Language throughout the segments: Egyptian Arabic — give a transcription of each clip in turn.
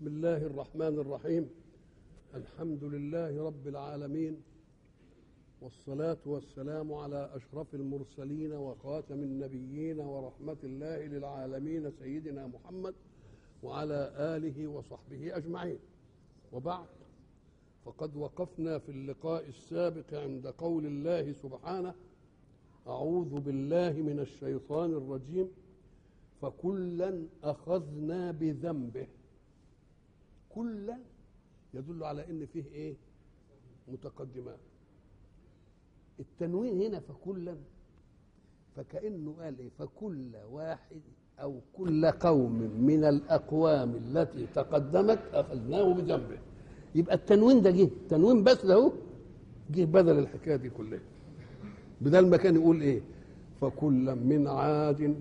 بسم الله الرحمن الرحيم الحمد لله رب العالمين والصلاة والسلام على أشرف المرسلين وخاتم النبيين ورحمة الله للعالمين سيدنا محمد وعلى آله وصحبه أجمعين وبعد فقد وقفنا في اللقاء السابق عند قول الله سبحانه أعوذ بالله من الشيطان الرجيم فكلا أخذنا بذنبه كلا يدل على ان فيه ايه متقدمات التنوين هنا فكلا فكانه قال ايه فكل واحد او كل قوم من الاقوام التي تقدمت اخذناه بذنبه يبقى التنوين ده جه التنوين بس ده هو جه بدل الحكايه دي كلها بدل ما كان يقول ايه فكلا من عاد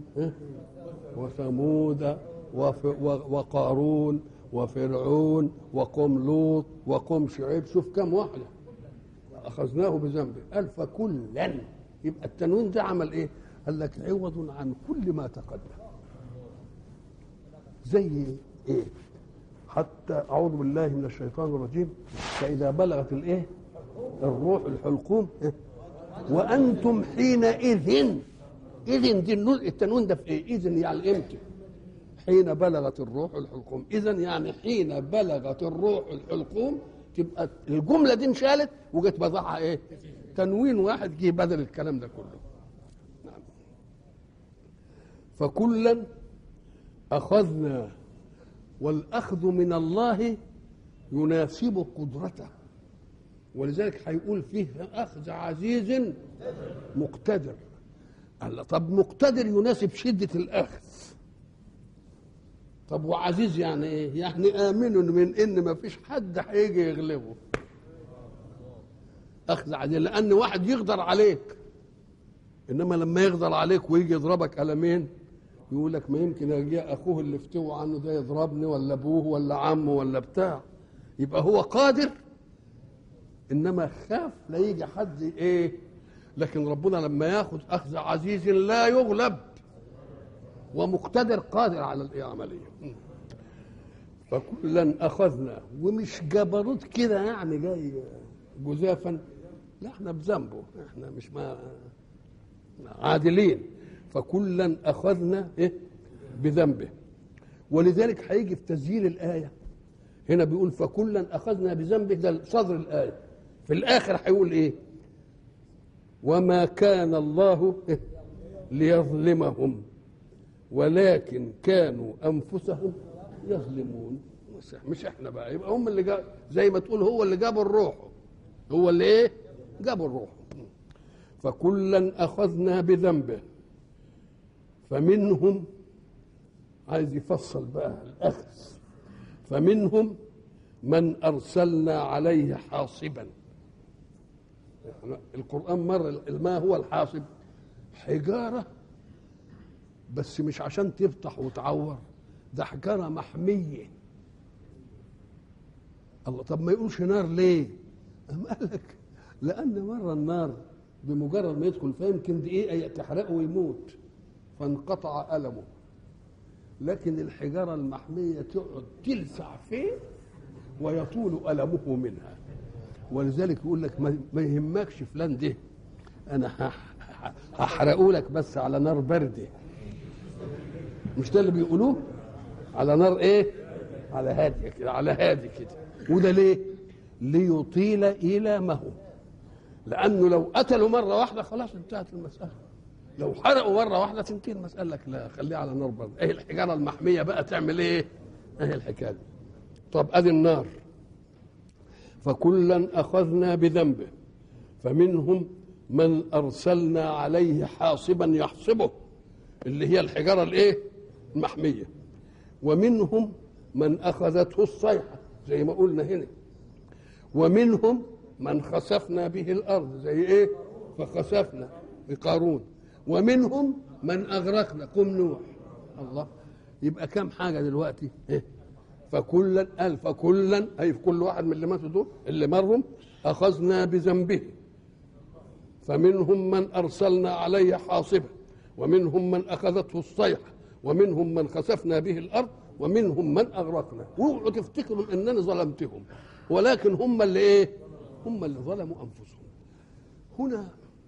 وثمود وقارون وفرعون وقوم لوط وقوم شعيب شوف كم واحده اخذناه بذنبه قال فكلا يبقى التنوين ده عمل ايه قال لك عوض عن كل ما تقدم زي ايه حتى اعوذ بالله من الشيطان الرجيم فاذا بلغت الايه الروح الحلقوم إيه؟ وانتم حينئذ اذن دي التنوين ده في ايه اذن يعني امتى حين بلغت الروح الحلقوم اذا يعني حين بلغت الروح الحلقوم تبقى الجمله دي انشالت وجت بضعها ايه تنوين واحد جه بدل الكلام ده كله نعم فكلا اخذنا والاخذ من الله يناسب قدرته ولذلك هيقول فيه اخذ عزيز مقتدر الله طب مقتدر يناسب شده الاخذ طب وعزيز يعني ايه؟ يعني امن من ان ما فيش حد هيجي يغلبه. اخذ عزيز لان واحد يقدر عليك انما لما يقدر عليك ويجي يضربك قلمين يقول لك ما يمكن يجي اخوه اللي افتوى عنه ده يضربني ولا ابوه ولا عمه ولا بتاع يبقى هو قادر انما خاف لا يجي حد ايه لكن ربنا لما ياخذ اخذ عزيز لا يغلب ومقتدر قادر على العملية فكلا أخذنا ومش جبروت كده يعني جاي جزافا لا احنا بذنبه احنا مش ما عادلين فكلا أخذنا إيه بذنبه ولذلك هيجي في تسجيل الآية هنا بيقول فكلا أخذنا بذنبه ده صدر الآية في الآخر هيقول إيه وما كان الله إيه ليظلمهم ولكن كانوا انفسهم يظلمون مش احنا بقى يبقى هم اللي جاب زي ما تقول هو اللي جاب الروح هو اللي ايه جاب الروح فكلا اخذنا بذنبه فمنهم عايز يفصل بقى الاخذ فمنهم من ارسلنا عليه حاصبا القران مر ما هو الحاصب حجاره بس مش عشان تفتح وتعور ده حجاره محميه الله طب ما يقولش نار ليه أم قال لك لان مره النار بمجرد ما يدخل فيمكن دقيقه تحرقه ويموت فانقطع المه لكن الحجاره المحميه تقعد تلسع فيه ويطول المه منها ولذلك يقول لك ما يهمكش فلان ده انا هحرقه لك بس على نار بارده مش ده اللي بيقولوه على نار ايه على هادي كده على هادي كده وده ليه ليطيل الى ما هو لانه لو قتلوا مره واحده خلاص انتهت المساله لو حرقوا مره واحده تنتهي المساله لك لا خليها على نار برضه ايه الحجاره المحميه بقى تعمل ايه ايه الحكايه دي طب ادي النار فكلا اخذنا بذنبه فمنهم من ارسلنا عليه حاصبا يحصبه اللي هي الحجاره الايه المحميه ومنهم من اخذته الصيحه زي ما قلنا هنا ومنهم من خسفنا به الارض زي ايه فخسفنا بقارون ومنهم من اغرقنا قم نوح الله يبقى كم حاجه دلوقتي إيه؟ فكلا قال فكلا اي في كل واحد من اللي ماتوا دول اللي مرهم اخذنا بذنبه فمنهم من ارسلنا عليه حاصبا ومنهم من اخذته الصيحه ومنهم من خسفنا به الارض ومنهم من اغرقنا واوعوا تفتكروا انني ظلمتهم ولكن هم اللي ايه هم اللي ظلموا انفسهم هنا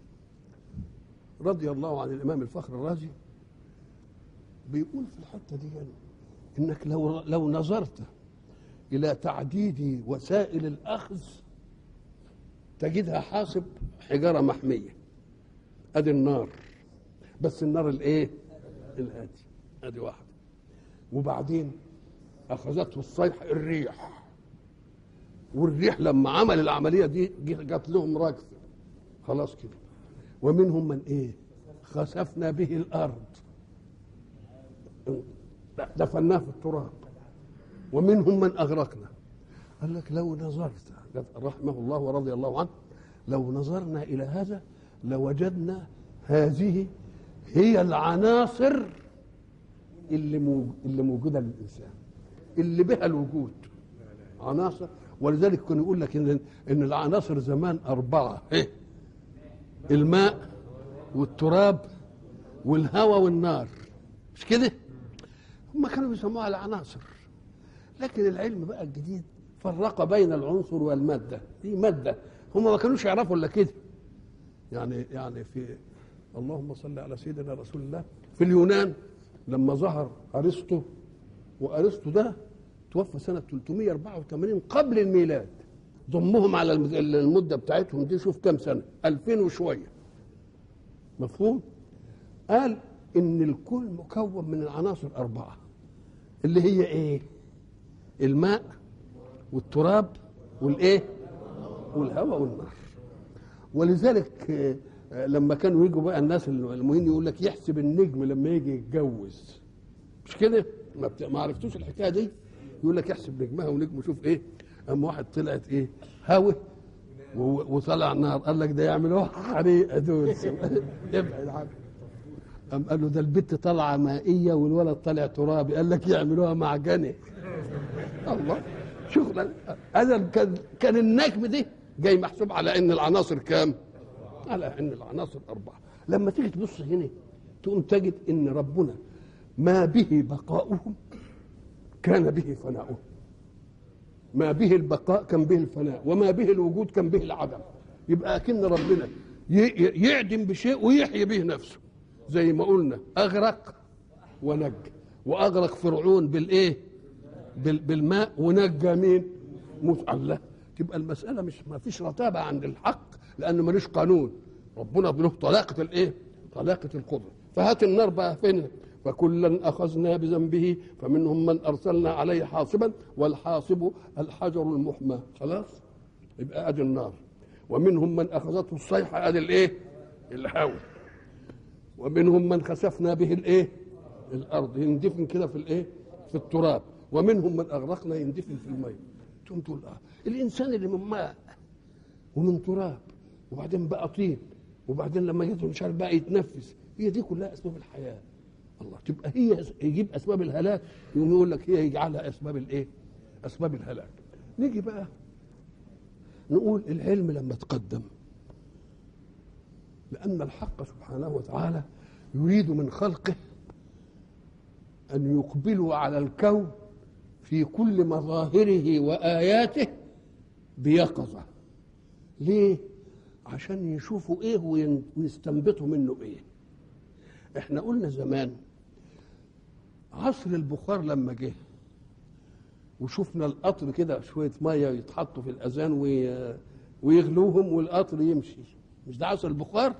رضي الله عن الامام الفخر الرازي بيقول في الحته دي يعني انك لو لو نظرت الى تعديد وسائل الاخذ تجدها حاصب حجاره محميه ادي النار بس النار الايه الهادي ادي واحده وبعدين اخذته الصيحه الريح والريح لما عمل العمليه دي جات لهم رجف خلاص كده ومنهم من ايه خسفنا به الارض دفناه في التراب ومنهم من اغرقنا قال لك لو نظرت رحمه الله ورضي الله عنه لو نظرنا الى هذا لوجدنا هذه هي العناصر اللي اللي موجوده للانسان اللي بها الوجود عناصر ولذلك كان يقول لك ان ان العناصر زمان اربعه ايه الماء والتراب والهواء والنار مش كده هم كانوا بيسموها العناصر لكن العلم بقى الجديد فرق بين العنصر والماده دي ماده هم ما كانوش يعرفوا الا كده يعني يعني في اللهم صل على سيدنا رسول الله في اليونان لما ظهر ارسطو وارسطو ده توفى سنه 384 قبل الميلاد ضمهم على المده بتاعتهم دي شوف كام سنه 2000 وشويه مفهوم قال ان الكون مكون من العناصر اربعه اللي هي ايه الماء والتراب والايه والهواء والنار ولذلك لما كانوا يجوا بقى الناس المهم يقول لك يحسب النجم لما يجي يتجوز مش كده ما, بت... ما عرفتوش الحكايه دي يقول لك يحسب نجمها ونجمه شوف ايه اما واحد طلعت ايه هوا وطلع نار قال لك ده يعملوها حريقه دول ابعد عنه قام قال له ده البت طالعه مائيه والولد طالع ترابي قال لك يعملوها معجنه الله شغلا هذا كان كان النجم دي جاي محسوب على ان العناصر كام؟ على ان العناصر اربعه لما تيجي تبص هنا تقوم تجد ان ربنا ما به بقاؤهم كان به فناؤهم ما به البقاء كان به الفناء وما به الوجود كان به العدم يبقى اكن ربنا يعدم بشيء ويحيي به نفسه زي ما قلنا اغرق ونج واغرق فرعون بالايه بالماء ونجى مين موسى الله تبقى المساله مش ما فيش رتابه عند الحق لانه ملوش قانون ربنا له طلاقه الايه طلاقه القدره فهات النار بقى فين فكلا اخذنا بذنبه فمنهم من ارسلنا عليه حاصبا والحاصب الحجر المحمى خلاص يبقى ادي النار ومنهم من اخذته الصيحه ادي الايه الهوى ومنهم من خسفنا به الايه الارض يندفن كده في الايه في التراب ومنهم من اغرقنا يندفن في الماء تقوم تقول اه الانسان اللي من ماء ومن تراب وبعدين بقى طين وبعدين لما يدخل مش عارف بقى يتنفس هي دي كلها اسباب الحياه الله تبقى هي يجيب اسباب الهلاك يقوم يقول لك هي يجعلها اسباب الايه؟ اسباب الهلاك. نيجي بقى نقول العلم لما تقدم لأن الحق سبحانه وتعالى يريد من خلقه أن يقبلوا على الكون في كل مظاهره وآياته بيقظة ليه؟ عشان يشوفوا ايه ويستنبطوا منه ايه احنا قلنا زمان عصر البخار لما جه وشفنا القطر كده شويه ميه يتحطوا في الاذان ويغلوهم والقطر يمشي مش ده عصر البخار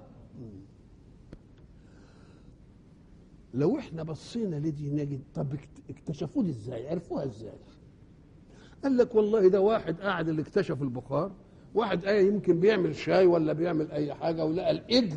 لو احنا بصينا لدي نجد طب اكتشفوه دي ازاي عرفوها ازاي قال لك والله ده واحد قاعد اللي اكتشف البخار واحد ايه يمكن بيعمل شاي ولا بيعمل اي حاجه ولقى الاجر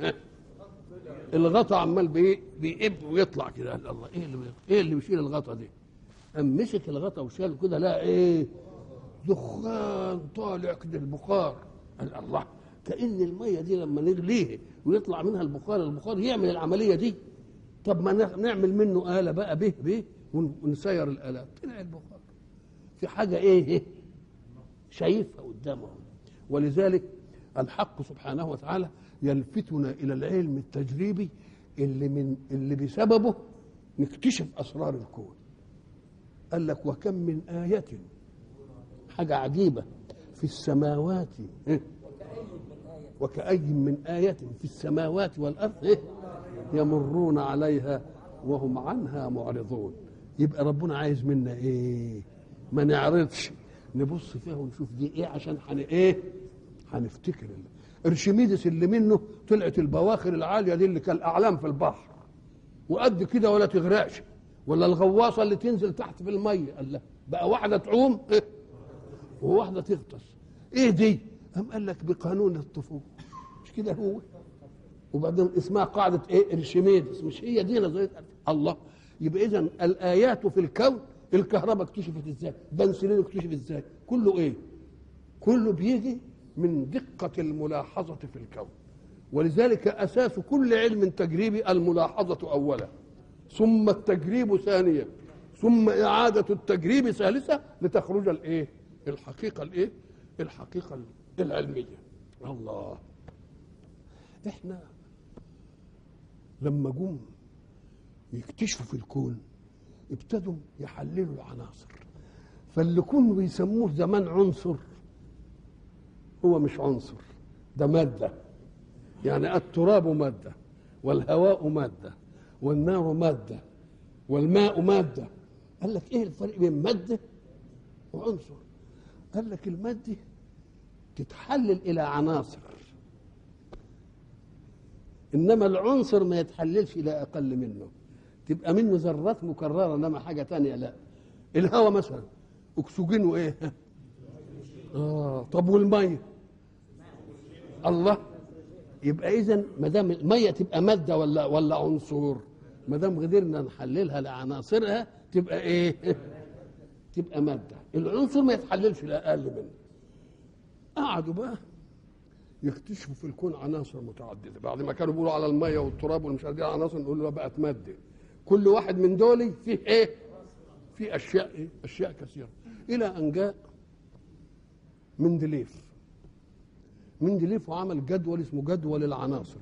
الغطا عمال بيقب ويطلع كده قال الله ايه اللي ايه اللي بيشيل الغطا دي قام مسك الغطا وشاله كده لا ايه دخان طالع كده البخار قال الله كان الميه دي لما نغليها ويطلع منها البخار البخار يعمل العمليه دي طب ما نعمل منه آلة بقى به به ونسير الآلات طلع البخار في حاجة إيه, إيه؟ شايفها قدامه ولذلك الحق سبحانه وتعالى يلفتنا إلى العلم التجريبي اللي من اللي بسببه نكتشف أسرار الكون قال لك وكم من آية حاجة عجيبة في السماوات إيه؟ وكأي من آية في السماوات والأرض إيه؟ يمرون عليها وهم عنها معرضون يبقى ربنا عايز منا ايه ما نعرضش نبص فيها ونشوف دي ايه عشان حن ايه هنفتكر الله ارشميدس اللي منه طلعت البواخر العاليه دي اللي كالاعلام في البحر وقد كده ولا تغرقش ولا الغواصه اللي تنزل تحت في الميه قال لا بقى واحده تعوم إيه؟ وواحده تغطس ايه دي قام قال لك بقانون الطفوله مش كده هو وبعدين اسمها قاعده ايه ارشميدس مش هي دي نظريه الله يبقى اذا الايات في الكون الكهرباء اكتشفت ازاي بنسلين اكتشف ازاي كله ايه كله بيجي من دقة الملاحظة في الكون ولذلك أساس كل علم تجريبي الملاحظة أولا ثم التجريب ثانيا ثم إعادة التجريب ثالثة لتخرج الإيه؟ الحقيقة الإيه؟ الحقيقة العلمية الله إحنا لما جم يكتشفوا في الكون ابتدوا يحللوا العناصر فاللي كانوا بيسموه زمان عنصر هو مش عنصر ده مادة يعني التراب مادة والهواء مادة والنار مادة والماء مادة قال لك ايه الفرق بين مادة وعنصر قال لك المادة تتحلل إلى عناصر إنما العنصر ما يتحللش إلى أقل منه تبقى منه ذرات مكررة إنما حاجة تانية لا الهواء مثلا أكسجين وإيه آه طب والمية الله يبقى اذا ما دام الميه تبقى ماده ولا ولا عنصر ما دام قدرنا نحللها لعناصرها تبقى ايه؟ تبقى ماده العنصر ما يتحللش لاقل منه قعدوا بقى يكتشفوا في الكون عناصر متعدده بعد ما كانوا بيقولوا على الميه والتراب والمش عارف عناصر نقول له بقت ماده كل واحد من دول فيه ايه؟ فيه اشياء ايه؟ اشياء كثيره الى ان جاء مندليف مندليف وعمل جدول اسمه جدول العناصر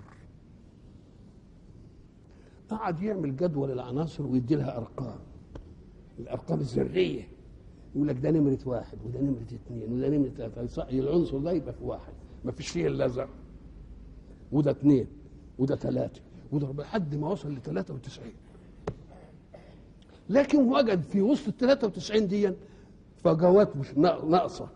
قعد يعمل جدول العناصر ويدي لها ارقام الارقام الذريه يقول لك ده نمره واحد وده نمره اثنين وده نمره ثلاثه العنصر ده يبقى في واحد ما فيش فيه الا ذره وده اثنين وده ثلاثه وده لحد ما وصل ل 93 لكن وجد في وسط ال 93 دي فجوات مش ناقصه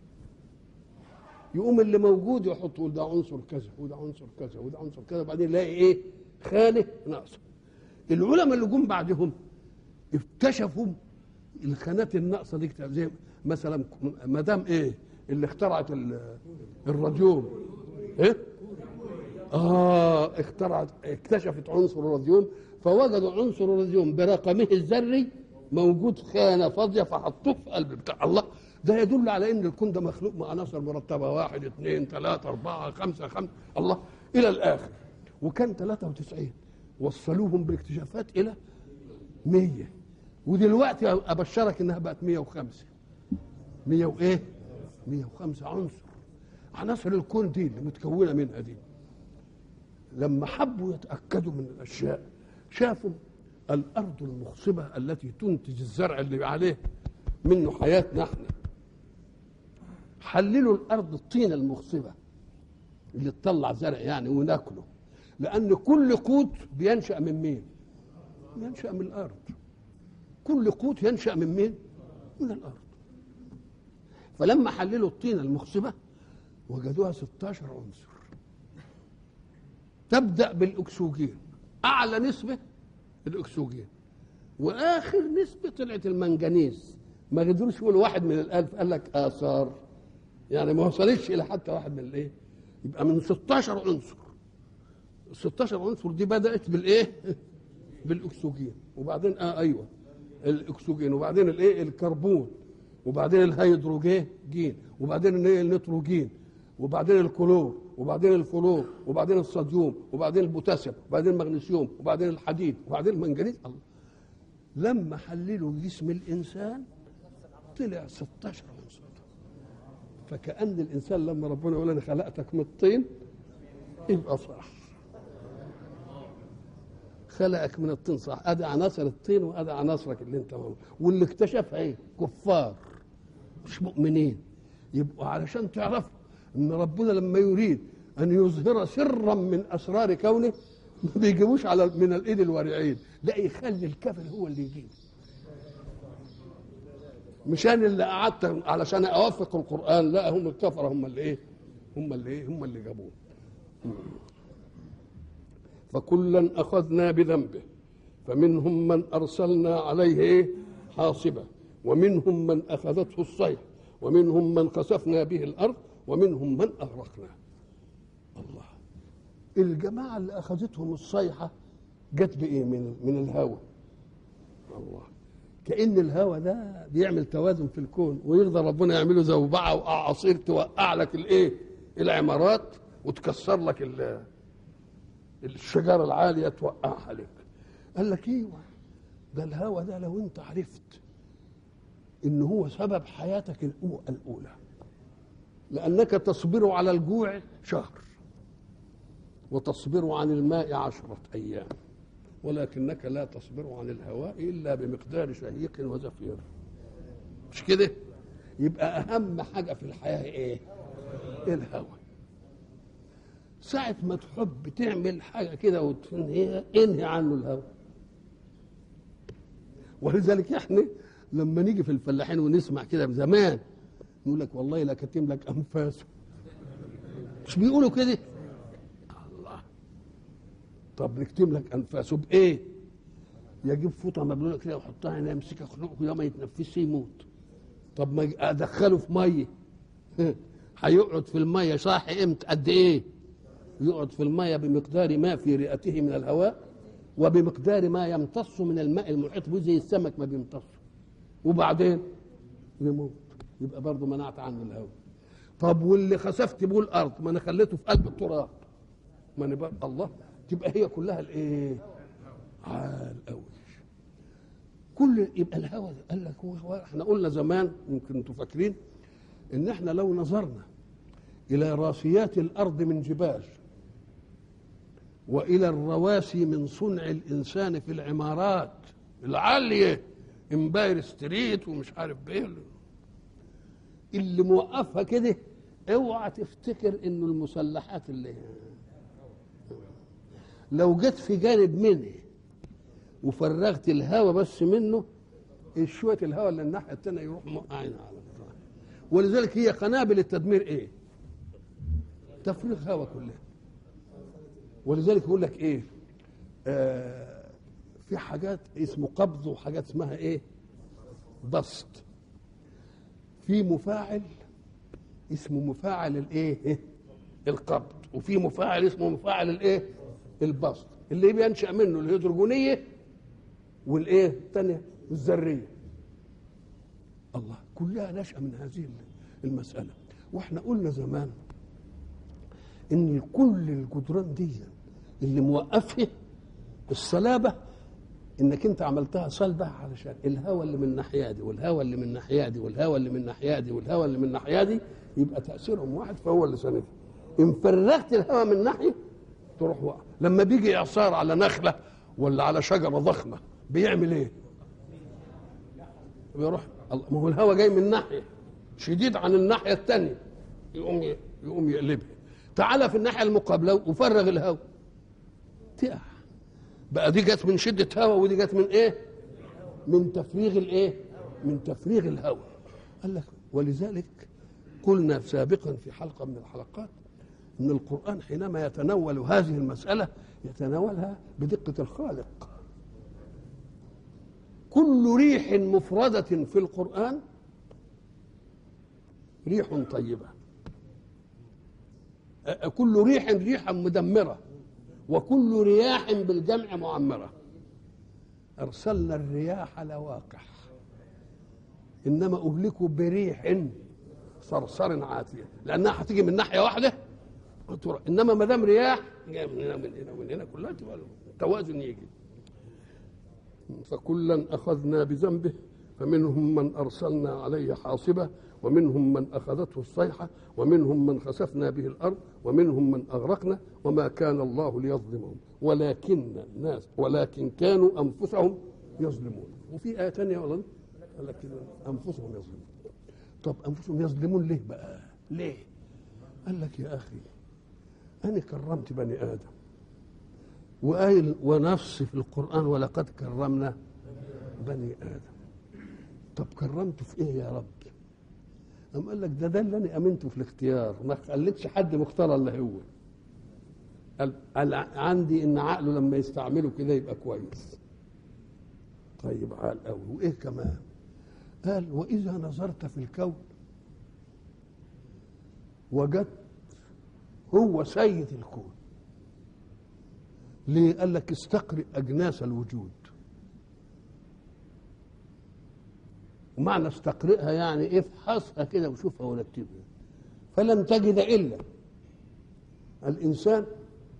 يقوم اللي موجود يحط يقول ده عنصر كذا وده عنصر كذا وده عنصر كذا وبعدين يلاقي ايه خانه ناقصه العلماء اللي جم بعدهم اكتشفوا الخانات الناقصه دي زي مثلا مدام ايه اللي اخترعت الراديوم ايه اه اخترعت اكتشفت عنصر الراديوم فوجدوا عنصر الراديوم برقمه الذري موجود خانه فاضيه فحطوه في قلب بتاع الله ده يدل على ان الكون ده مخلوق من عناصر مرتبه واحد اثنين ثلاثه اربعه خمسه خمسه الله الى الاخر وكان 93 وصلوهم بالاكتشافات الى 100 ودلوقتي ابشرك انها بقت 105 100 وايه؟ 105 عنصر عناصر الكون دي اللي متكونه منها دي لما حبوا يتاكدوا من الاشياء شافوا الارض المخصبه التي تنتج الزرع اللي عليه منه حياتنا احنا حللوا الارض الطينه المخصبه اللي تطلع زرع يعني وناكله لان كل قوت بينشا من مين ينشا من الارض كل قوت ينشا من مين من الارض فلما حللوا الطينه المخصبه وجدوها 16 عنصر تبدا بالاكسجين اعلى نسبه الاكسجين واخر نسبه طلعت المنجنيز ما قدروش يقولوا واحد من الالف قال لك اثار يعني ما وصلتش الى حتى واحد من الايه يبقى من 16 عنصر ال 16 عنصر دي بدات بالايه بالاكسجين وبعدين اه ايوه الاكسجين وبعدين الايه الكربون وبعدين الهيدروجين جين وبعدين الايه النيتروجين وبعدين الكلور وبعدين الفلور وبعدين الصوديوم وبعدين البوتاسيوم وبعدين المغنيسيوم وبعدين الحديد وبعدين المنجنيز الله لما حللوا جسم الانسان طلع 16 عنصر فكأن الإنسان لما ربنا يقول أنا خلقتك من الطين يبقى صح خلقك من الطين صح ادي عناصر الطين وادي عناصرك اللي انت موجود. واللي اكتشفها ايه كفار مش مؤمنين يبقوا علشان تعرفوا ان ربنا لما يريد ان يظهر سرا من اسرار كونه ما بيجيبوش على من الايد الورعين لا يخلي الكافر هو اللي يجيب مش انا اللي قعدت علشان اوافق القران لا هم الكفره هم اللي ايه هم اللي ايه هم اللي جابوه فكلا اخذنا بذنبه فمنهم من ارسلنا عليه ايه حاصبا ومنهم من اخذته الصيحه ومنهم من خسفنا به الارض ومنهم من اغرقنا الله الجماعه اللي اخذتهم الصيحه جت بايه من من الهوى الله كان الهوى ده بيعمل توازن في الكون ويرضى ربنا يعمله زوبعه واعاصير توقع لك الايه العمارات وتكسر لك ال- الشجره العاليه توقعها عليك قال لك ايوه ده الهوى ده لو انت عرفت ان هو سبب حياتك الأو- الاولى لانك تصبر على الجوع شهر وتصبر عن الماء عشرة أيام ولكنك لا تصبر عن الهواء إلا بمقدار شهيق وزفير مش كده يبقى أهم حاجة في الحياة إيه الهواء ساعة ما تحب تعمل حاجة كده وتنهيها انهي عنه الهواء ولذلك احنا لما نيجي في الفلاحين ونسمع كده من زمان نقول لك والله لا كتم لك انفاسه مش بيقولوا كده الله طب نكتم لك انفاسه بايه يجيب فوطه مبلوله كده ويحطها هنا يمسكها خلقه كده ما يتنفسش يموت طب ما ادخله في ميه هيقعد في الميه صاحي امتى قد ايه يقعد في الميه بمقدار ما في رئته من الهواء وبمقدار ما يمتص من الماء المحيط به زي السمك ما بيمتص وبعدين يموت يبقى برضه منعت عنه الهواء طب واللي خسفت بيه الارض ما انا خليته في قلب التراب ما انا بقى الله تبقى هي كلها الايه عال قوي كل يبقى الهوى قال لك هو هو احنا قلنا زمان يمكن انتوا فاكرين ان احنا لو نظرنا الى راسيات الارض من جبال والى الرواسي من صنع الانسان في العمارات العاليه امباير ستريت ومش عارف ايه اللي موقفها كده اوعى تفتكر انه المسلحات اللي لو جت في جانب منه وفرغت الهواء بس منه شويه الهواء اللي الناحيه الثانيه يروح موقعين على البتاع. ولذلك هي قنابل التدمير ايه؟ تفريغ هواء كلها ولذلك يقول لك ايه؟ آه في حاجات اسمه قبض وحاجات اسمها ايه؟ بسط في مفاعل اسمه مفاعل الايه؟ القبض وفي مفاعل اسمه مفاعل الايه؟ البسط اللي بينشا منه الهيدروجينيه والايه الثانيه الذريه الله كلها نشأة من هذه المسألة واحنا قلنا زمان ان كل الجدران دي اللي موقفها الصلابة انك انت عملتها صلبة علشان الهواء اللي من الناحية دي والهواء اللي من الناحية دي والهواء اللي من الناحية دي والهواء اللي من الناحية دي يبقى تأثيرهم واحد فهو اللي ساندها ان فرغت الهواء من ناحية تروح وقع لما بيجي اعصار على نخلة ولا على شجرة ضخمة بيعمل ايه؟ بيروح ما هو الهواء جاي من ناحيه شديد عن الناحيه الثانيه يقوم يقوم يقلبها تعالى في الناحيه المقابله وفرغ الهواء تقع بقى دي جت من شده هواء ودي جت من ايه؟ من تفريغ الايه؟ من تفريغ الهواء قال لك ولذلك قلنا سابقا في حلقه من الحلقات ان القران حينما يتناول هذه المساله يتناولها بدقه الخالق كل ريح مفردة في القرآن ريح طيبة كل ريح ريحا مدمرة وكل رياح بالجمع معمرة أرسلنا الرياح لواقح إنما أهلكوا بريح صرصر عاتية لأنها هتيجي من ناحية واحدة إنما ما دام رياح جايه من هنا من هنا ومن هنا كلها تبقى توازن يجي فكلا اخذنا بذنبه فمنهم من ارسلنا عليه حاصبه ومنهم من اخذته الصيحه ومنهم من خسفنا به الارض ومنهم من اغرقنا وما كان الله ليظلمهم ولكن الناس ولكن كانوا انفسهم يظلمون وفي ايه ثانيه والله لكن انفسهم يظلمون طب انفسهم يظلمون ليه بقى ليه قال لك يا اخي انا كرمت بني ادم وقايل ونفس في القران ولقد كرمنا بني ادم طب كرمته في ايه يا رب قام قال لك ده ده اللي انا امنته في الاختيار ما خليتش حد مختار الا هو قال قال عندي ان عقله لما يستعمله كده يبقى كويس طيب عال قوي وايه كمان قال واذا نظرت في الكون وجدت هو سيد الكون ليه قال لك استقرئ اجناس الوجود ومعنى استقرئها يعني افحصها كده وشوفها ورتبها فلم تجد الا الانسان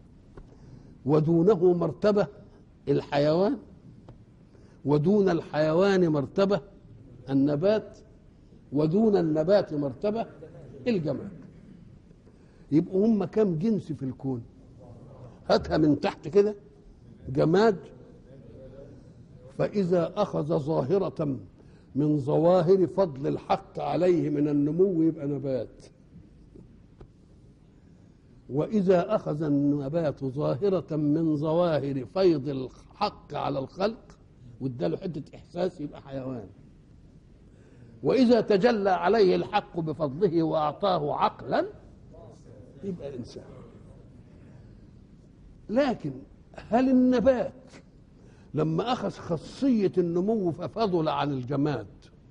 ودونه مرتبه الحيوان ودون الحيوان مرتبه النبات ودون النبات مرتبه الجماد يبقوا هم كم جنس في الكون هاتها من تحت كده جماد فإذا أخذ ظاهرة من ظواهر فضل الحق عليه من النمو يبقى نبات وإذا أخذ النبات ظاهرة من ظواهر فيض الحق على الخلق واداله حتة إحساس يبقى حيوان وإذا تجلى عليه الحق بفضله وأعطاه عقلا يبقى إنسان لكن هل النبات لما أخذ خاصية النمو ففضل عن الجماد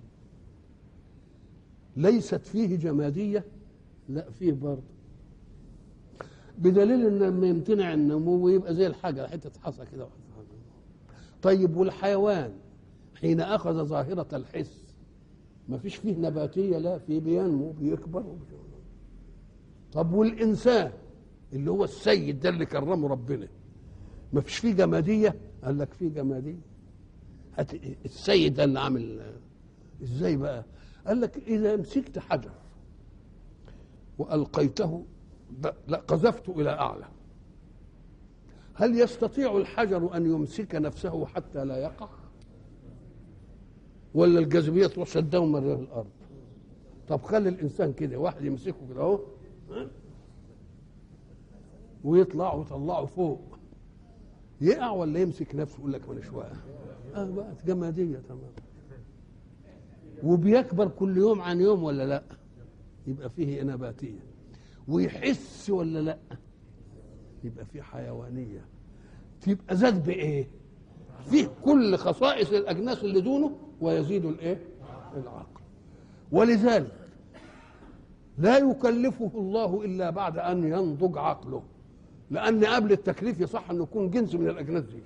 ليست فيه جمادية لا فيه برضه بدليل ان لما يمتنع النمو يبقى زي الحجر حته حصى كده طيب والحيوان حين اخذ ظاهره الحس ما فيش فيه نباتيه لا في بينمو بيكبر طب والانسان اللي هو السيد ده اللي كرمه ربنا ما فيش فيه جماديه قال لك فيه جماديه هت... السيد ده اللي عامل ازاي بقى قال لك اذا مسكت حجر والقيته لا قذفت الى اعلى هل يستطيع الحجر ان يمسك نفسه حتى لا يقع ولا الجاذبيه تروح شداه مره في الارض طب خلي الانسان كده واحد يمسكه كده اهو ويطلع ويطلعه فوق يقع ولا يمسك نفسه يقول لك مانيش واقع اه بقت جماديه تمام وبيكبر كل يوم عن يوم ولا لا يبقى فيه نباتيه ويحس ولا لا يبقى فيه حيوانيه تبقى زاد بايه فيه كل خصائص الاجناس اللي دونه ويزيد الايه العقل ولذلك لا يكلفه الله الا بعد ان ينضج عقله لان قبل التكليف يصح انه يكون جنس من الاجناس دي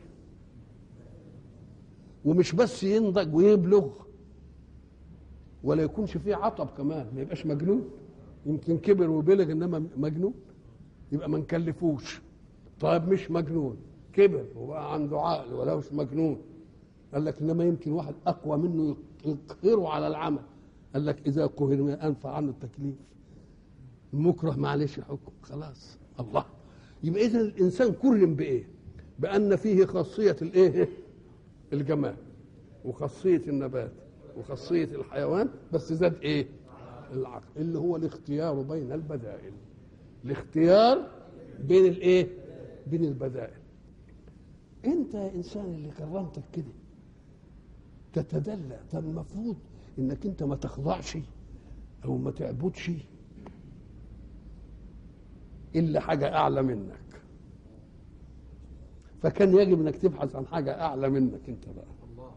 ومش بس ينضج ويبلغ ولا يكونش فيه عطب كمان ما يبقاش مجنون يمكن كبر وبلغ انما مجنون يبقى ما نكلفوش طيب مش مجنون كبر وبقى عنده عقل ولا مش مجنون قال لك انما يمكن واحد اقوى منه يقهره على العمل قال لك اذا قهر ما انفع عنه التكليف المكره معلش حكم خلاص الله يبقى اذا الانسان كرم بايه بان فيه خاصيه الايه الجمال وخاصيه النبات وخاصيه الحيوان بس زاد ايه العقل اللي هو الاختيار بين البدائل الاختيار بين الايه بين البدائل انت يا انسان اللي كرمتك كده تتدلى طب المفروض انك انت ما تخضعش او ما تعبدش الا حاجه اعلى منك فكان يجب انك تبحث عن حاجه اعلى منك انت بقى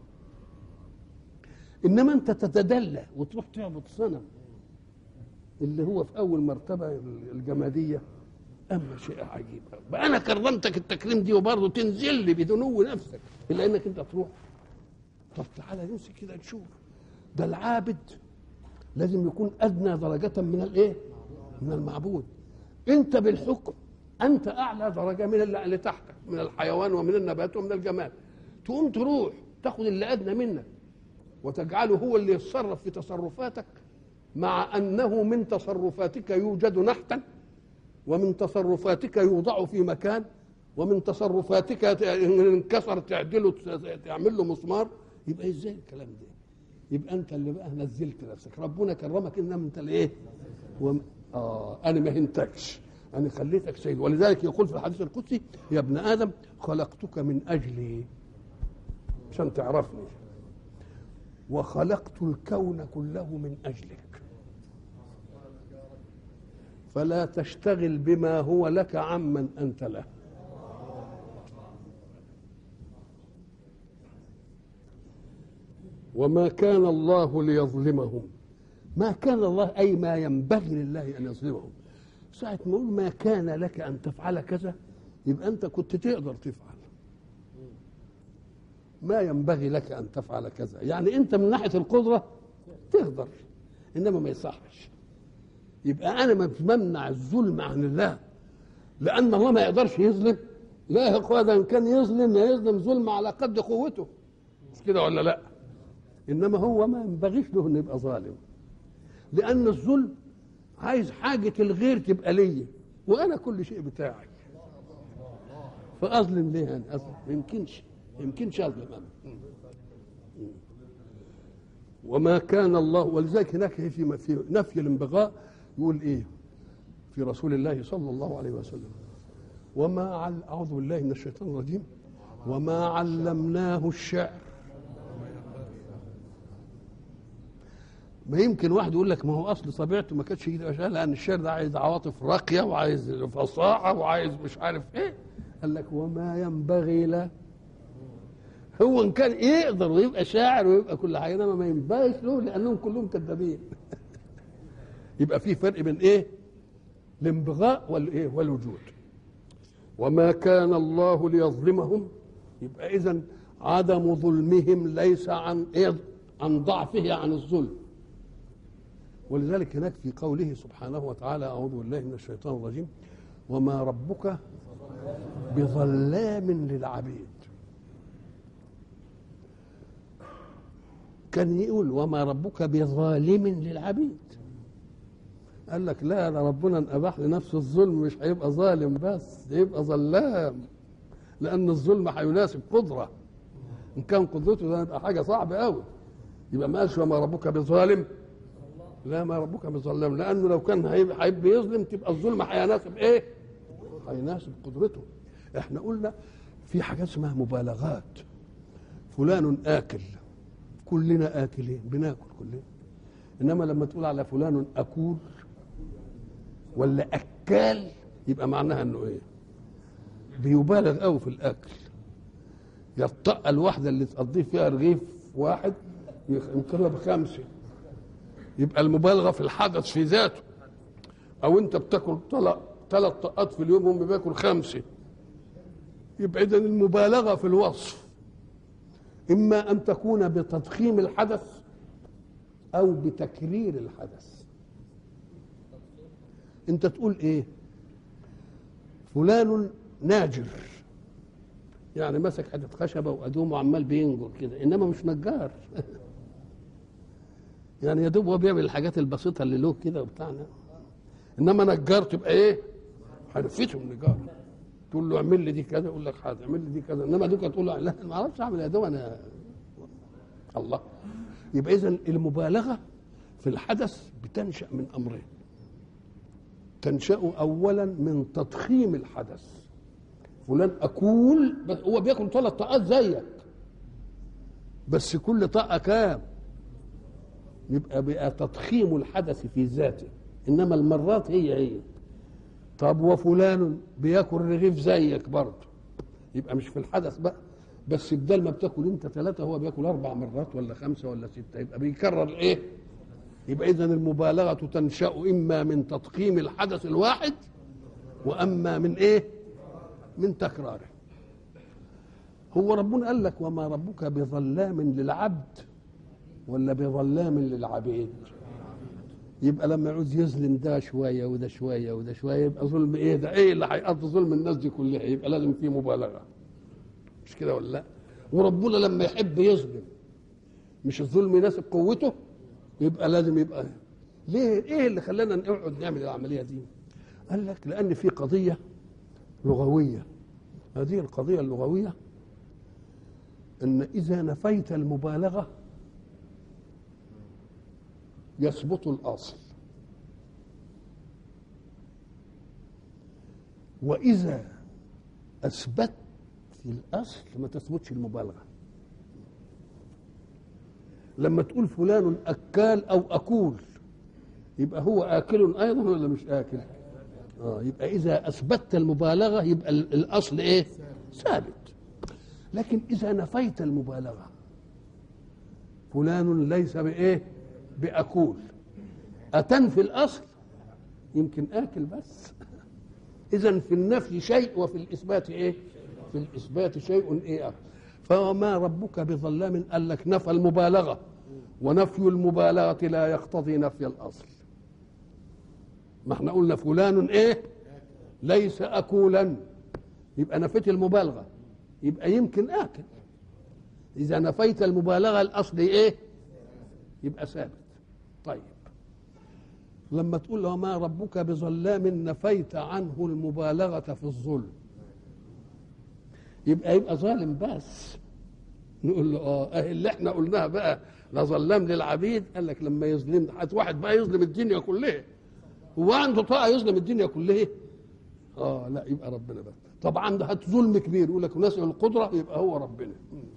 انما انت تتدلى وتروح تعبد صنم اللي هو في اول مرتبه الجماديه اما شيء عجيب بقى انا كرمتك التكريم دي وبرضه تنزل لي بدنو نفسك الا انك انت تروح طب تعالى نمسك كده نشوف ده العابد لازم يكون ادنى درجه من الايه من المعبود انت بالحكم انت اعلى درجه من اللي تحتك من الحيوان ومن النبات ومن الجمال تقوم تروح تاخد اللي ادنى منك وتجعله هو اللي يتصرف في تصرفاتك مع انه من تصرفاتك يوجد نحتا ومن تصرفاتك يوضع في مكان ومن تصرفاتك ان انكسر تعدله تعمل له مسمار يبقى ازاي الكلام ده يبقى انت اللي بقى نزلت نفسك ربنا كرمك انما انت الايه وم... اه انا ما هنتكش انا خليتك سيد ولذلك يقول في الحديث القدسي يا ابن ادم خلقتك من اجلي عشان تعرفني وخلقت الكون كله من اجلك فلا تشتغل بما هو لك عمن انت له وما كان الله ليظلمهم ما كان الله اي ما ينبغي لله ان يظلمهم ساعة ما يقول ما كان لك ان تفعل كذا يبقى انت كنت تقدر تفعل ما ينبغي لك ان تفعل كذا يعني انت من ناحيه القدره تقدر انما ما يصحش يبقى انا ما بمنع الظلم عن الله لان الله ما يقدرش يظلم لا يا اخويا ده ان كان يظلم يظلم ظلم على قد قوته مش كده ولا لا انما هو ما ينبغيش له انه يبقى ظالم لان الظلم عايز حاجه الغير تبقى ليا وانا كل شيء بتاعي فاظلم ليه انا اظلم ما يمكنش ما يمكنش اظلم انا وما كان الله ولذلك هناك في في نفي الانبغاء يقول ايه في رسول الله صلى الله عليه وسلم وما عل اعوذ بالله من الشيطان الرجيم وما علمناه الشعر ما يمكن واحد يقول لك ما هو اصل طبيعته ما كانتش كده عشان لان الشعر ده عايز عواطف راقيه وعايز فصاحه وعايز مش عارف ايه قال لك وما ينبغي له هو ان كان يقدر ويبقى شاعر ويبقى كل حاجه انما ما ينبغيش له لانهم كلهم كذابين يبقى في فرق بين ايه الانبغاء والايه والوجود وما كان الله ليظلمهم يبقى اذا عدم ظلمهم ليس عن إيه عن ضعفه عن الظلم ولذلك هناك في قوله سبحانه وتعالى اعوذ بالله من الشيطان الرجيم وما ربك بظلام للعبيد كان يقول وما ربك بظالم للعبيد قال لك لا ده ربنا ان اباح لنفسه الظلم مش هيبقى ظالم بس يبقى ظلام لان الظلم هيناسب قدره ان كان قدرته ده يبقى حاجه صعبه قوي يبقى ما قالش وما ربك بظالم لا ما ربك بظلام لانه لو كان هيب يظلم تبقى الظلم هيناسب ايه؟ هيناسب قدرته احنا قلنا في حاجات اسمها مبالغات فلان اكل كلنا اكلين بناكل كلنا انما لما تقول على فلان اكول ولا اكال يبقى معناها انه ايه بيبالغ قوي في الاكل يا الطاقه الواحده اللي تقضيه فيها رغيف واحد يمكنها بخمسه يبقى المبالغه في الحدث في ذاته او انت بتاكل ثلاث طاقات في اليوم هم بياكل خمسه يبقى اذا المبالغه في الوصف اما ان تكون بتضخيم الحدث او بتكرير الحدث انت تقول ايه فلان ناجر يعني مسك حته خشبه وادوم وعمال بينجر كده انما مش نجار يعني يا دوب هو بيعمل الحاجات البسيطه اللي له كده وبتاعنا انما نجار تبقى ايه حرفته النجار تقول له اعمل لي دي كذا يقول لك حاضر اعمل لي دي كذا انما دوك تقول له لا ما اعرفش اعمل يا دوب انا الله يبقى اذا المبالغه في الحدث بتنشا من امرين تنشا اولا من تضخيم الحدث فلان اكول بس هو بياكل ثلاث طاقات زيك بس كل طاقه كام يبقى بقى تضخيم الحدث في ذاته انما المرات هي هي طب وفلان بياكل رغيف زيك برضه يبقى مش في الحدث بقى بس بدل ما بتاكل انت ثلاثه هو بياكل اربع مرات ولا خمسه ولا سته يبقى بيكرر ايه؟ يبقى اذا المبالغه تنشا اما من تضخيم الحدث الواحد واما من ايه؟ من تكراره. هو ربنا قال لك وما ربك بظلام للعبد ولا بظلام للعبيد؟ يبقى لما يعوز يظلم ده شويه وده شويه وده شويه يبقى ظلم ايه ده؟ ايه اللي هيقضي ظلم الناس دي كلها؟ يبقى لازم في مبالغه. مش كده ولا لا؟ وربنا لما يحب يظلم مش الظلم يناسب قوته يبقى لازم يبقى ليه ايه اللي خلانا نقعد نعمل العمليه دي قال لك لان في قضيه لغويه هذه القضيه اللغويه ان اذا نفيت المبالغه يثبت الاصل واذا اثبت الاصل ما تثبتش المبالغه لما تقول فلان اكال او اكول يبقى هو اكل ايضا ولا مش اكل اه يبقى اذا اثبتت المبالغه يبقى الاصل ايه ثابت لكن اذا نفيت المبالغه فلان ليس بايه باكول اتنفي الاصل يمكن اكل بس اذا في النفي شيء وفي الاثبات ايه في الاثبات شيء ايه أكل. فما ربك بظلام قال لك نفى المبالغه ونفي المبالغه لا يقتضي نفي الاصل ما احنا قلنا فلان ايه ليس اكولا يبقى نفيت المبالغه يبقى يمكن اكل اذا نفيت المبالغه الاصل ايه يبقى ثابت طيب لما تقول له ما ربك بظلام نفيت عنه المبالغه في الظلم يبقى يبقى ظالم بس نقول له اه اللي احنا قلناها بقى لا ظلام للعبيد قال لك لما يظلم واحد بقى يظلم الدنيا كلها هو عنده طاقه يظلم الدنيا كلها اه لا يبقى ربنا بقى طبعا ده هات ظلم كبير يقول لك نسأل القدره يبقى هو ربنا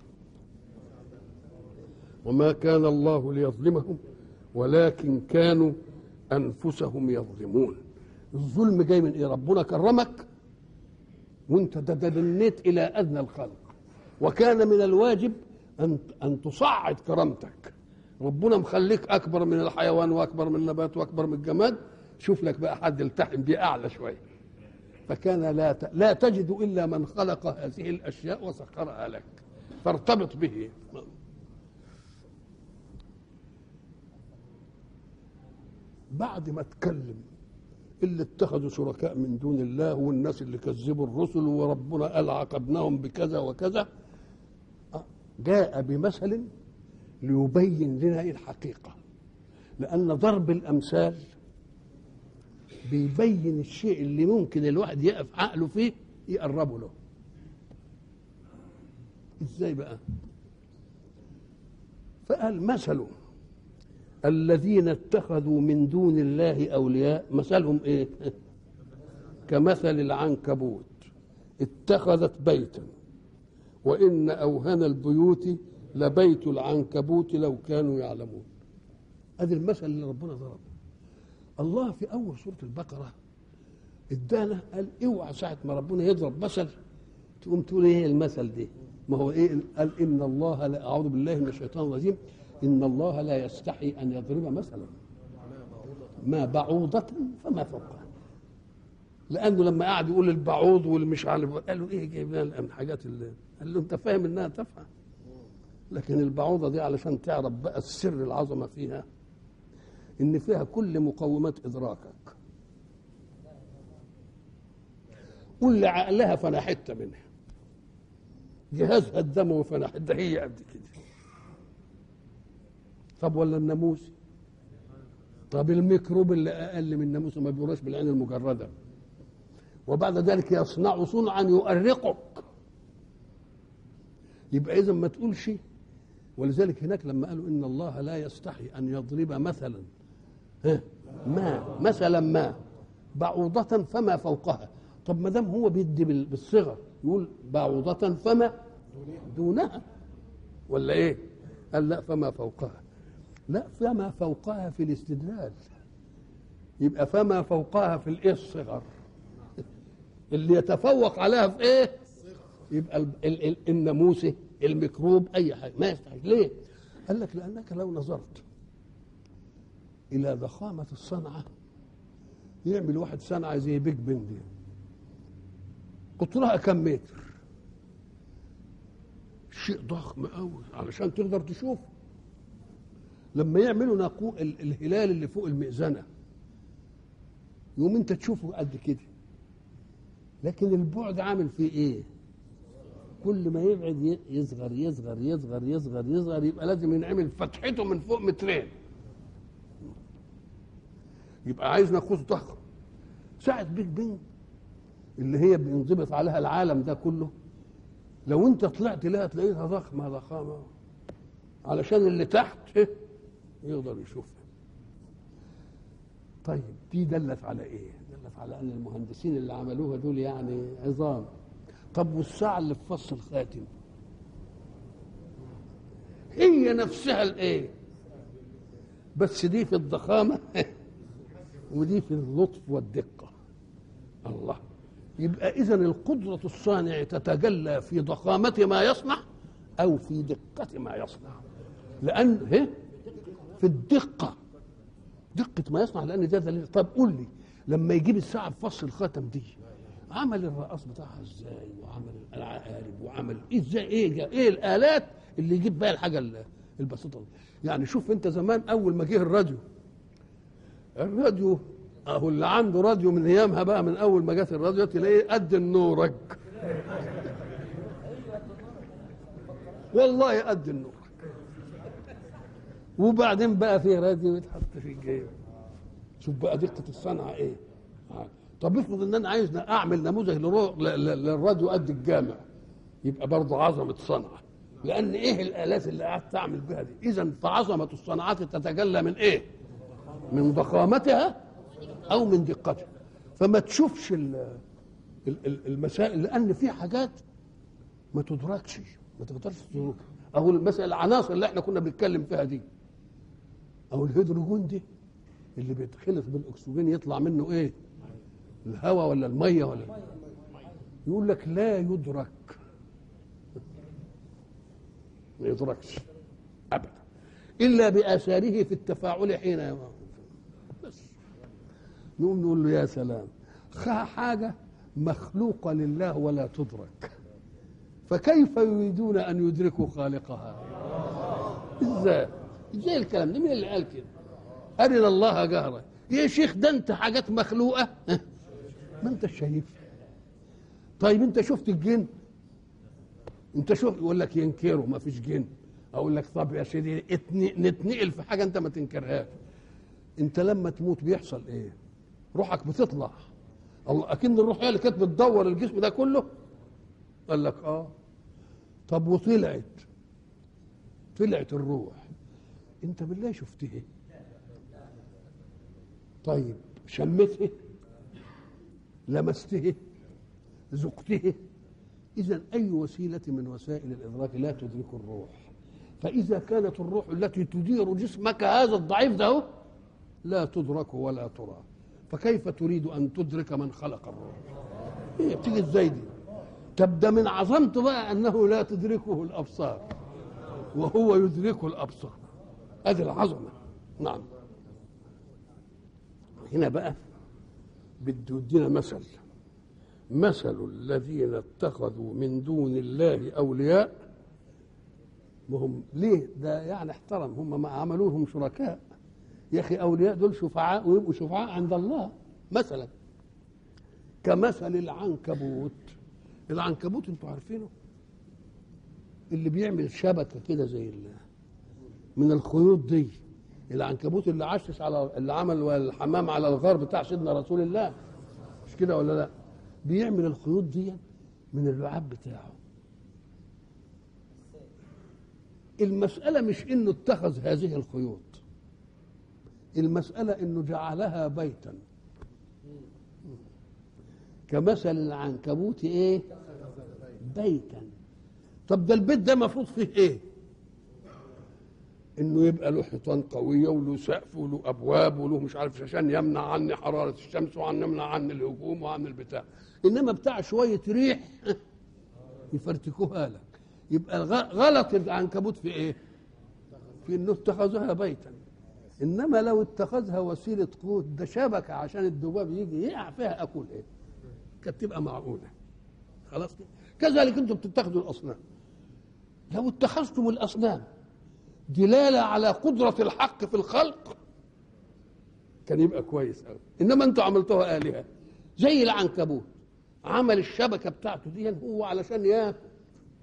وما كان الله ليظلمهم ولكن كانوا انفسهم يظلمون الظلم جاي من ايه ربنا كرمك وانت تدنيت الى ادنى الخلق وكان من الواجب ان ان تصعد كرامتك ربنا مخليك اكبر من الحيوان واكبر من النبات واكبر من الجماد شوف لك بقى حد يلتحم بيه اعلى شويه فكان لا ت... لا تجد الا من خلق هذه الاشياء وسخرها لك فارتبط به بعد ما اتكلم اللي اتخذوا شركاء من دون الله والناس اللي كذبوا الرسل وربنا قال عاقبناهم بكذا وكذا جاء بمثل ليبين لنا ايه الحقيقه لان ضرب الامثال بيبين الشيء اللي ممكن الواحد يقف عقله فيه يقربه له ازاي بقى فقال مثل الذين اتخذوا من دون الله اولياء مثلهم ايه كمثل العنكبوت اتخذت بيتا وان اوهن البيوت لبيت العنكبوت لو كانوا يعلمون ادي المثل اللي ربنا ضربه الله في اول سوره البقره ادانا قال اوعى ساعه ما ربنا يضرب مثل تقوم تقول ايه المثل ده ما هو ايه قال ان الله لا اعوذ بالله من الشيطان الرجيم ان الله لا يستحي ان يضرب مثلا ما بعوضة فما فوقها لانه لما قعد يقول البعوض والمش عارف قال له ايه جايب لنا من حاجات اللي قال له انت فاهم انها تفهم لكن البعوضه دي علشان تعرف بقى السر العظمه فيها ان فيها كل مقومات ادراكك كل عقلها فانا حته منها جهازها الدموي فانا حته هي قد كده طب ولا الناموس طب الميكروب اللي اقل من الناموس ما بيقراش بالعين المجرده وبعد ذلك يصنع صنعا يؤرقك يبقى اذا ما تقولش ولذلك هناك لما قالوا ان الله لا يستحي ان يضرب مثلا ما مثلا ما بعوضة فما فوقها طب ما دام هو بيدي بالصغر يقول بعوضة فما دونها ولا ايه؟ قال لا فما فوقها لا فما فوقها في الاستدلال يبقى فما فوقها في الايه الصغر اللي يتفوق عليها في ايه يبقى ال ال ال الناموسه الميكروب اي حاجه ما يستحق ليه قال لك لانك لو نظرت الى ضخامه الصنعه يعمل واحد صنعه زي بيج بن دي قطرها كم متر شيء ضخم قوي علشان تقدر تشوفه لما يعملوا ناقو الهلال اللي فوق المئذنه يقوم انت تشوفه قد كده لكن البعد عامل فيه ايه كل ما يبعد ي- يصغر يصغر يصغر يصغر يصغر يبقى لازم ينعمل فتحته من فوق مترين يبقى عايز ناقوس ضخم ساعة بيج بنج اللي هي بينضبط عليها العالم ده كله لو انت طلعت لها تلاقيها ضخمة ضخامة علشان اللي تحت إيه؟ يقدر يشوفها طيب دي دلت على ايه دلت على ان المهندسين اللي عملوها دول يعني عظام طب والساعة اللي في فص الخاتم هي نفسها الايه بس دي في الضخامة ودي في اللطف والدقة الله يبقى إذا القدرة الصانع تتجلى في ضخامة ما يصنع أو في دقة ما يصنع لأن هي في الدقة دقة ما يصنع لأن ده دليل طب قول لي لما يجيب الساعة في فص الخاتم دي عمل الرقاص بتاعها ازاي وعمل العقارب وعمل ازاي ايه جا- ايه الالات اللي يجيب بها الحاجه ال- البسيطه دي يعني شوف انت زمان اول ما جه الراديو الراديو اهو اللي عنده راديو من ايامها بقى من اول ما جت الراديو تلاقيه قد النورج والله قد النورج وبعدين بقى في راديو يتحط في الجيب شوف بقى دقه الصنعه ايه آه. طب افرض ان انا عايز اعمل نموذج لرو- ل- ل- للراديو قد الجامع يبقى برضه عظمه صنعه لان ايه الالات اللي قعدت اعمل بها دي اذا فعظمه الصناعات تتجلى من ايه من ضخامتها او من دقتها فما تشوفش ال- ال- ال- المسائل لان في حاجات ما تدركش ما تقدرش تدركها او المسألة العناصر اللي احنا كنا بنتكلم فيها دي او الهيدروجين دي اللي بيتخلط بالاكسجين يطلع منه ايه الهواء ولا الميه ولا يقول لك لا يدرك ما يدركش ابدا الا باثاره في التفاعل حين يوقف. بس نقوم نقول له يا سلام خ- حاجه مخلوقه لله ولا تدرك فكيف يريدون ان يدركوا خالقها ازاي ازاي الكلام ده مين اللي قال كده ارنا الله جهرا يا شيخ ده انت حاجات مخلوقه ها؟ ما انت شايفها طيب انت شفت الجن انت شوف يقول لك ينكروا ما فيش جن اقول لك طب يا سيدي اتن- نتنقل في حاجه انت ما تنكرهاش انت لما تموت بيحصل ايه روحك بتطلع الله اكن الروح هي اللي كانت بتدور الجسم ده كله قال لك اه طب وطلعت طلعت الروح انت بالله شفتها طيب شمته لمسته ذقته اذا اي وسيله من وسائل الادراك لا تدرك الروح فاذا كانت الروح التي تدير جسمك هذا الضعيف ده هو، لا تدرك ولا ترى فكيف تريد ان تدرك من خلق الروح هي بتيجي ازاي دي طب ده من عظمته بقى انه لا تدركه الابصار وهو يدرك الابصار هذه العظمه نعم هنا بقى بده يدينا مثل مثل الذين اتخذوا من دون الله اولياء وهم ليه ده يعني احترم هم ما عملوهم شركاء يا اخي اولياء دول شفعاء ويبقوا شفعاء عند الله مثلا كمثل العنكبوت العنكبوت انتوا عارفينه اللي بيعمل شبكه كده زي ال- من الخيوط دي العنكبوت اللي عشش على اللي عمل الحمام على الغار بتاع سيدنا رسول الله مش كده ولا لا بيعمل الخيوط دي من اللعاب بتاعه المسألة مش انه اتخذ هذه الخيوط المسألة انه جعلها بيتا كمثل العنكبوت ايه بيتا طب ده البيت ده مفروض فيه ايه انه يبقى له حيطان قويه وله سقف وله ابواب وله مش عارف عشان يمنع عني حراره الشمس وعن يمنع عني الهجوم وعن البتاع انما بتاع شويه ريح يفرتكوها لك يبقى غ- غلط العنكبوت في ايه في انه اتخذها بيتا انما لو اتخذها وسيله قوت ده شبكه عشان الذباب يجي يقع فيها اكل ايه كانت تبقى معقوله خلاص كده كذلك انتم بتتخذوا الاصنام لو اتخذتم الاصنام دلاله على قدره الحق في الخلق كان يبقى كويس قوي انما انتوا عملتوها الهه زي العنكبوت عمل الشبكه بتاعته دي هو علشان يا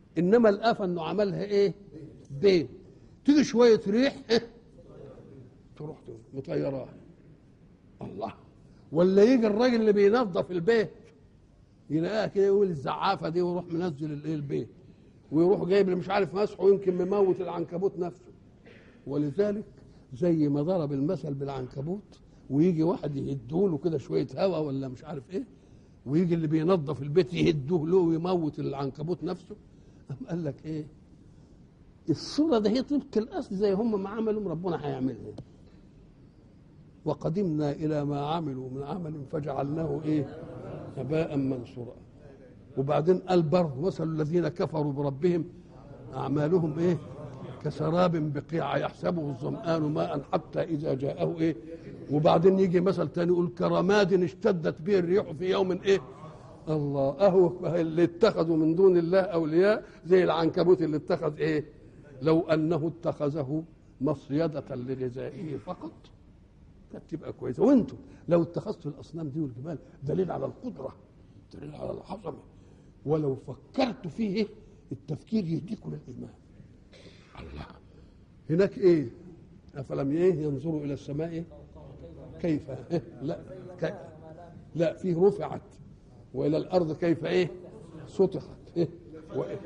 انما الافه انه عملها ايه بيت تيجي شويه ريح تروح مطيراها الله ولا يجي الراجل اللي بينظف البيت يلاقيها كده يقول الزعافه دي ويروح منزل الايه البيت ويروح جايب اللي مش عارف مسحه ويمكن مموت العنكبوت نفسه ولذلك زي ما ضرب المثل بالعنكبوت ويجي واحد يهدوله كده شويه هوا ولا مش عارف ايه ويجي اللي بينظف البيت يهدوه له ويموت العنكبوت نفسه قام قال لك ايه الصوره ده هي طبق الاصل زي هم ما عملوا ربنا هيعملها وقدمنا الى ما عملوا من عمل فجعلناه ايه هباء منصورا وبعدين قال برضه مثل الذين كفروا بربهم اعمالهم ايه كسراب بقيع يحسبه الظمآن ماء حتى إذا جاءه إيه وبعدين يجي مثل تاني يقول كرماد اشتدت به الريح في يوم إيه الله أهو اللي اتخذوا من دون الله أولياء زي العنكبوت اللي اتخذ إيه لو أنه اتخذه مصيدة لغذائه فقط كانت تبقى كويسة وانتم لو اتخذتوا الأصنام دي والجبال دليل على القدرة دليل على العظمة ولو فكرتوا فيه التفكير يهديكم للإيمان الله هناك ايه افلم ايه ينظروا الى السماء كيف إيه؟ لا كيف لا فيه رفعت والى الارض كيف ايه سطحت إيه؟ وإيه؟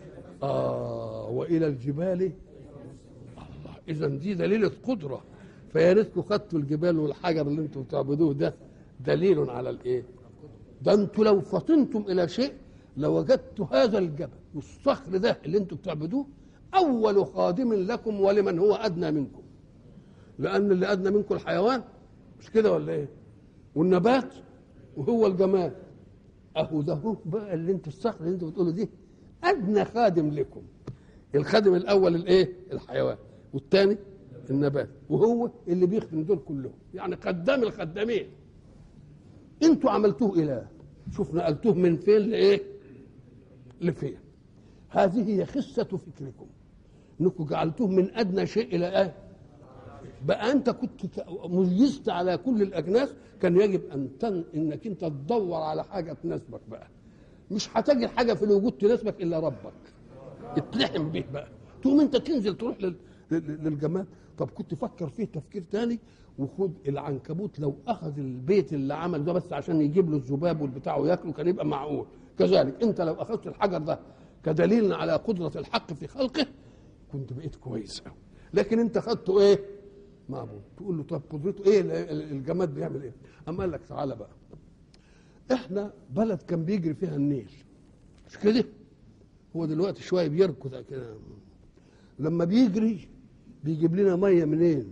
آه والى الجبال الله اذا دي دليل قدره فيا ريتكم خدتوا الجبال والحجر اللي انتم بتعبدوه ده دليل على الايه ده انتم لو فطنتم الى شيء لوجدت هذا الجبل والصخر ده اللي انتم بتعبدوه أول خادم لكم ولمن هو أدنى منكم لأن اللي أدنى منكم الحيوان مش كده ولا إيه والنبات وهو الجمال أهو ده هو بقى اللي أنتوا الصخر اللي أنتوا بتقولوا دي أدنى خادم لكم الخادم الأول الإيه الحيوان والثاني النبات وهو اللي بيخدم دول كلهم يعني خدام الخدامين انتوا عملتوه اله شوف نقلتوه من فين لايه لفين هذه هي خسة فكركم انكم جعلتوه من ادنى شيء الى ايه بقى انت كنت ميزت على كل الاجناس كان يجب ان تن انك انت تدور على حاجه تناسبك بقى مش هتجد حاجه في الوجود تناسبك الا ربك اتلحم به بقى تقوم انت تنزل تروح لل... للجمال طب كنت فكر فيه تفكير تاني وخد العنكبوت لو اخذ البيت اللي عمل ده بس عشان يجيب له الذباب والبتاع وياكله كان يبقى معقول كذلك انت لو اخذت الحجر ده كدليل على قدرة الحق في خلقه كنت بقيت كويس قوي لكن انت خدته ايه معبود تقول له طب قدرته ايه الجماد بيعمل ايه اما قال لك تعالى بقى احنا بلد كان بيجري فيها النيل مش كده هو دلوقتي شويه بيركض كده لما بيجري بيجيب لنا ميه منين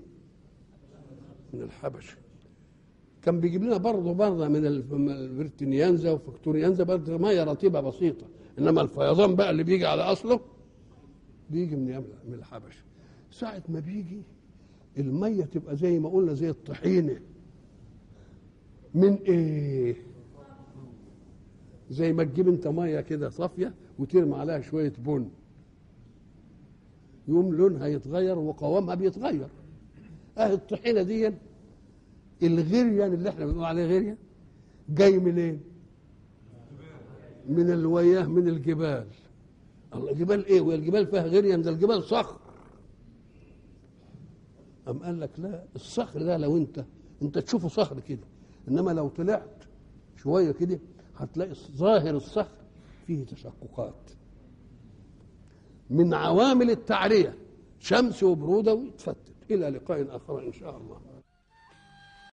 من الحبشه كان بيجيب لنا برضه برضه من الفيرتينيانزا وفكتوريانزا برضه ميه رطيبه بسيطه انما الفيضان بقى اللي بيجي على اصله بيجي من من الحبشه ساعه ما بيجي الميه تبقى زي ما قلنا زي الطحينه من ايه زي ما تجيب انت ميه كده صافيه وترمي عليها شويه بن يوم لونها يتغير وقوامها بيتغير اه الطحينه دي الغريان اللي احنا بنقول عليه غريان جاي منين من الوياه من الجبال الله جبال ايه وهي الجبال فيها غريان ده الجبال صخر أم قال لك لا الصخر ده لو انت انت تشوفه صخر كده انما لو طلعت شويه كده هتلاقي ظاهر الصخر فيه تشققات من عوامل التعريه شمس وبروده ويتفتت الى لقاء اخر ان شاء الله